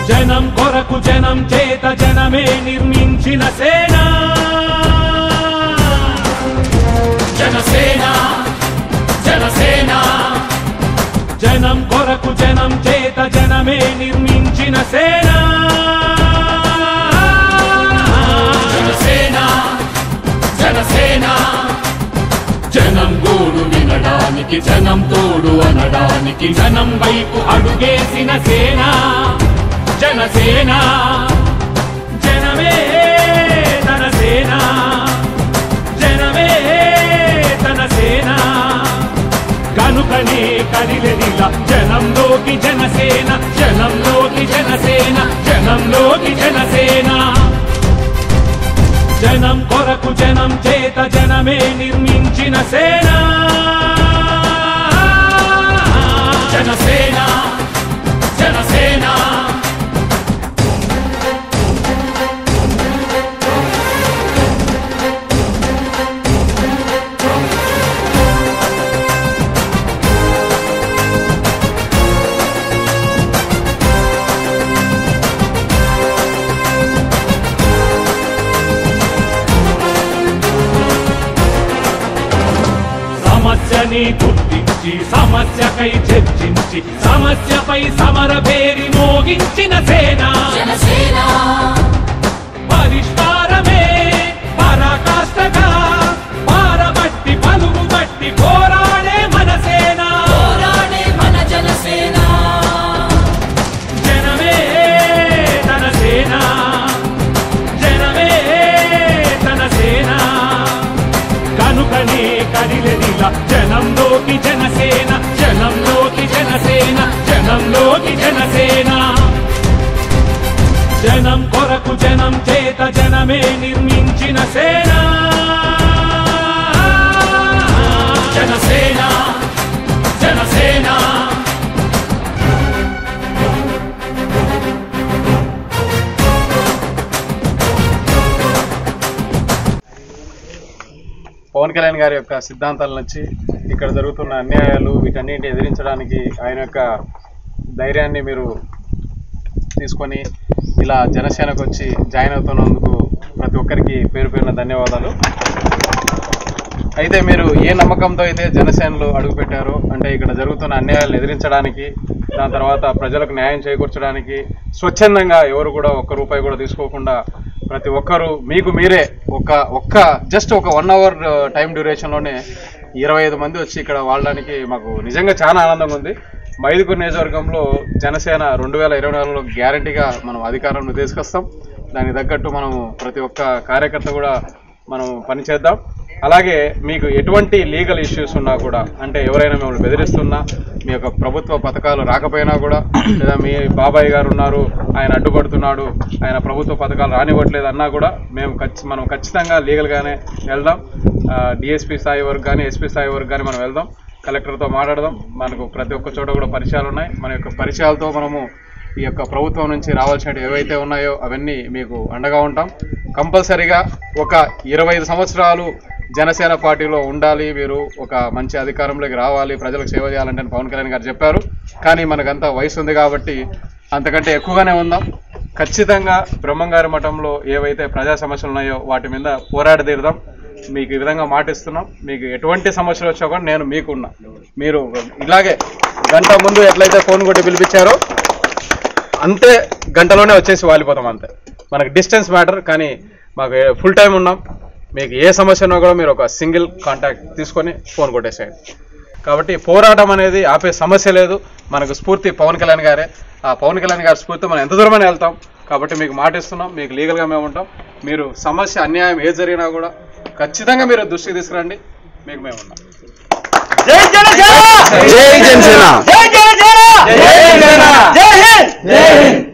జనం కొరకు జనం చేత జనమే నిర్మించిన సేన జనసేన జనసేన జనం కొరకు జనం చేత జనమే నిర్మించిన సేన జనసేన జనసేన జనం గోడు వినడానికి జనం తోడు అనడానికి జనం వైపు అడుగేసిన సేన జనసేన జనమే తన సేన జనమే తన సేన కనుకనే కదిలెదిల జనంలోకి జనసేన జనంలోకి జనసేన జనంలోకి జనసేన జనం కొరకు జనం చేత జనమే నిర్మించిన సేన జనసేన జనసేన సమస్యని గుర్తించి సమస్యకై చర్చించి సమస్యపై సమర పేరి మోగించిన సేన జనసేన పరిష్కారమే పరాకాష్ఠగా పారబట్టి పలుగు బట్టి పోరాడే మన సేన పోరాడే మన జనసేన జనమే తన సేన జనమే తన సేన కనుకనే కదిలెదిల జనంలోకి జనసేన జనంలోకి జనసేన జనంలోకి జనసేన జనం కొరకు జనం చేత జనమే నిర్మించిన సేన జనసేన జనసేన పవన్ కళ్యాణ్ గారి యొక్క సిద్ధాంతాల నుంచి ఇక్కడ జరుగుతున్న అన్యాయాలు వీటన్నిటిని ఎదిరించడానికి ఆయన యొక్క ధైర్యాన్ని మీరు తీసుకొని ఇలా జనసేనకు వచ్చి జాయిన్ అవుతున్నందుకు ప్రతి ఒక్కరికి పేరు పేరున ధన్యవాదాలు అయితే మీరు ఏ నమ్మకంతో అయితే జనసేనలో అడుగుపెట్టారో అంటే ఇక్కడ జరుగుతున్న అన్యాయాలను ఎదిరించడానికి దాని తర్వాత ప్రజలకు న్యాయం చేకూర్చడానికి స్వచ్ఛందంగా ఎవరు కూడా ఒక్క రూపాయి కూడా తీసుకోకుండా ప్రతి ఒక్కరూ మీకు మీరే ఒక ఒక్క జస్ట్ ఒక వన్ అవర్ టైం డ్యూరేషన్లోనే ఇరవై ఐదు మంది వచ్చి ఇక్కడ వాడడానికి మాకు నిజంగా చాలా ఆనందంగా ఉంది మైదుగురు నియోజకవర్గంలో జనసేన రెండు వేల ఇరవై నాలుగులో గ్యారంటీగా మనం అధికారంలో తీసుకొస్తాం దానికి తగ్గట్టు మనం ప్రతి ఒక్క కార్యకర్త కూడా మనం పనిచేద్దాం అలాగే మీకు ఎటువంటి లీగల్ ఇష్యూస్ ఉన్నా కూడా అంటే ఎవరైనా మిమ్మల్ని బెదిరిస్తున్నా మీ యొక్క ప్రభుత్వ పథకాలు రాకపోయినా కూడా లేదా మీ బాబాయ్ గారు ఉన్నారు ఆయన అడ్డుపడుతున్నాడు ఆయన ప్రభుత్వ పథకాలు రానివ్వట్లేదు అన్నా కూడా మేము ఖచ్చి మనం ఖచ్చితంగా లీగల్గానే వెళ్దాం డిఎస్పీ స్థాయి వరకు కానీ ఎస్పీ స్థాయి వరకు కానీ మనం వెళ్దాం కలెక్టర్తో మాట్లాడదాం మనకు ప్రతి ఒక్క చోట కూడా పరిచయాలు ఉన్నాయి మన యొక్క పరిచయాలతో మనము ఈ యొక్క ప్రభుత్వం నుంచి రావాల్సినవి ఏవైతే ఉన్నాయో అవన్నీ మీకు అండగా ఉంటాం కంపల్సరీగా ఒక ఇరవై ఐదు సంవత్సరాలు జనసేన పార్టీలో ఉండాలి మీరు ఒక మంచి అధికారంలోకి రావాలి ప్రజలకు సేవ చేయాలంటే అని పవన్ కళ్యాణ్ గారు చెప్పారు కానీ మనకంతా వయసు ఉంది కాబట్టి అంతకంటే ఎక్కువగానే ఉందాం ఖచ్చితంగా బ్రహ్మంగారి మఠంలో ఏవైతే ప్రజా సమస్యలు ఉన్నాయో వాటి మీద పోరాడి తీరుదాం మీకు ఈ విధంగా మాటిస్తున్నాం మీకు ఎటువంటి సమస్యలు వచ్చా కూడా నేను మీకున్నా మీరు ఇలాగే గంట ముందు ఎట్లయితే ఫోన్ కొట్టి పిలిపించారో అంతే గంటలోనే వచ్చేసి వాలిపోతాం అంతే మనకి డిస్టెన్స్ మ్యాటర్ కానీ మాకు ఫుల్ టైం ఉన్నాం మీకు ఏ సమస్య ఉన్నా కూడా మీరు ఒక సింగిల్ కాంటాక్ట్ తీసుకొని ఫోన్ కొట్టేసేయండి కాబట్టి పోరాటం అనేది ఆపే సమస్య లేదు మనకు స్ఫూర్తి పవన్ కళ్యాణ్ గారే ఆ పవన్ కళ్యాణ్ గారి స్ఫూర్తి మనం ఎంత దూరమైనా వెళ్తాం కాబట్టి మీకు మాటిస్తున్నాం మీకు లీగల్గా మేము ఉంటాం మీరు సమస్య అన్యాయం ఏది జరిగినా కూడా ఖచ్చితంగా మీరు దృష్టికి తీసుకురండి మీకు మేము ఉన్నాం జై జనసేన జై జనసేన జై జనసేన జై జనసేన జై హింద్ జై హింద్